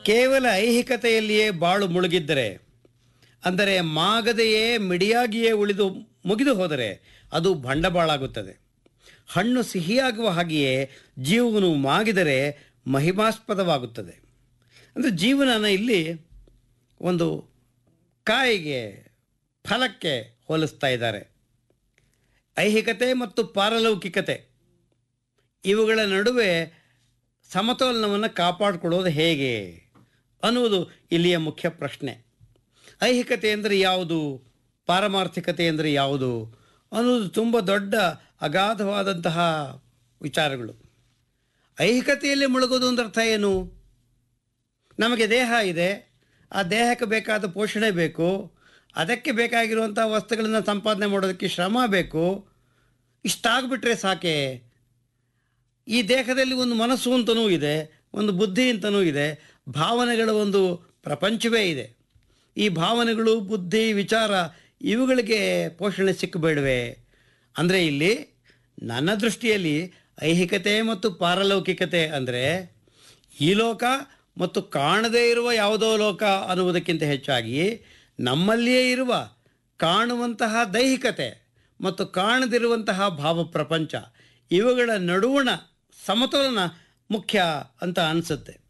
ಕೇವಲ ಐಹಿಕತೆಯಲ್ಲಿಯೇ ಬಾಳು ಮುಳುಗಿದ್ದರೆ ಅಂದರೆ ಮಾಗದೆಯೇ ಮಿಡಿಯಾಗಿಯೇ ಉಳಿದು ಮುಗಿದು ಹೋದರೆ ಅದು ಬಂಡವಾಳಾಗುತ್ತದೆ ಹಣ್ಣು ಸಿಹಿಯಾಗುವ ಹಾಗೆಯೇ ಜೀವನು ಮಾಗಿದರೆ ಮಹಿಮಾಸ್ಪದವಾಗುತ್ತದೆ ಅಂದರೆ ಜೀವನನ ಇಲ್ಲಿ ಒಂದು ಕಾಯಿಗೆ ಫಲಕ್ಕೆ ಹೋಲಿಸ್ತಾ ಇದ್ದಾರೆ ಐಹಿಕತೆ ಮತ್ತು ಪಾರಲೌಕಿಕತೆ ಇವುಗಳ ನಡುವೆ ಸಮತೋಲನವನ್ನು ಕಾಪಾಡಿಕೊಳ್ಳೋದು ಹೇಗೆ ಅನ್ನುವುದು ಇಲ್ಲಿಯ ಮುಖ್ಯ ಪ್ರಶ್ನೆ ಐಹಿಕತೆ ಅಂದರೆ ಯಾವುದು ಪಾರಮಾರ್ಥಿಕತೆ ಅಂದರೆ ಯಾವುದು ಅನ್ನೋದು ತುಂಬ ದೊಡ್ಡ ಅಗಾಧವಾದಂತಹ ವಿಚಾರಗಳು ಐಹಿಕತೆಯಲ್ಲಿ ಮುಳುಗೋದು ಅಂದ್ರೆ ಅರ್ಥ ಏನು ನಮಗೆ ದೇಹ ಇದೆ ಆ ದೇಹಕ್ಕೆ ಬೇಕಾದ ಪೋಷಣೆ ಬೇಕು ಅದಕ್ಕೆ ಬೇಕಾಗಿರುವಂಥ ವಸ್ತುಗಳನ್ನು ಸಂಪಾದನೆ ಮಾಡೋದಕ್ಕೆ ಶ್ರಮ ಬೇಕು ಇಷ್ಟಾಗ್ಬಿಟ್ರೆ ಸಾಕೆ ಈ ದೇಹದಲ್ಲಿ ಒಂದು ಮನಸ್ಸು ಅಂತಲೂ ಇದೆ ಒಂದು ಬುದ್ಧಿ ಅಂತಲೂ ಇದೆ ಭಾವನೆಗಳ ಒಂದು ಪ್ರಪಂಚವೇ ಇದೆ ಈ ಭಾವನೆಗಳು ಬುದ್ಧಿ ವಿಚಾರ ಇವುಗಳಿಗೆ ಪೋಷಣೆ ಸಿಕ್ಕಬೇಡವೆ ಅಂದರೆ ಇಲ್ಲಿ ನನ್ನ ದೃಷ್ಟಿಯಲ್ಲಿ ಐಹಿಕತೆ ಮತ್ತು ಪಾರಲೌಕಿಕತೆ ಅಂದರೆ ಈ ಲೋಕ ಮತ್ತು ಕಾಣದೇ ಇರುವ ಯಾವುದೋ ಲೋಕ ಅನ್ನುವುದಕ್ಕಿಂತ ಹೆಚ್ಚಾಗಿ ನಮ್ಮಲ್ಲಿಯೇ ಇರುವ ಕಾಣುವಂತಹ ದೈಹಿಕತೆ ಮತ್ತು ಕಾಣದಿರುವಂತಹ ಭಾವ ಪ್ರಪಂಚ ಇವುಗಳ ನಡುವಣ ಸಮತೋಲನ ಮುಖ್ಯ ಅಂತ ಅನಿಸುತ್ತೆ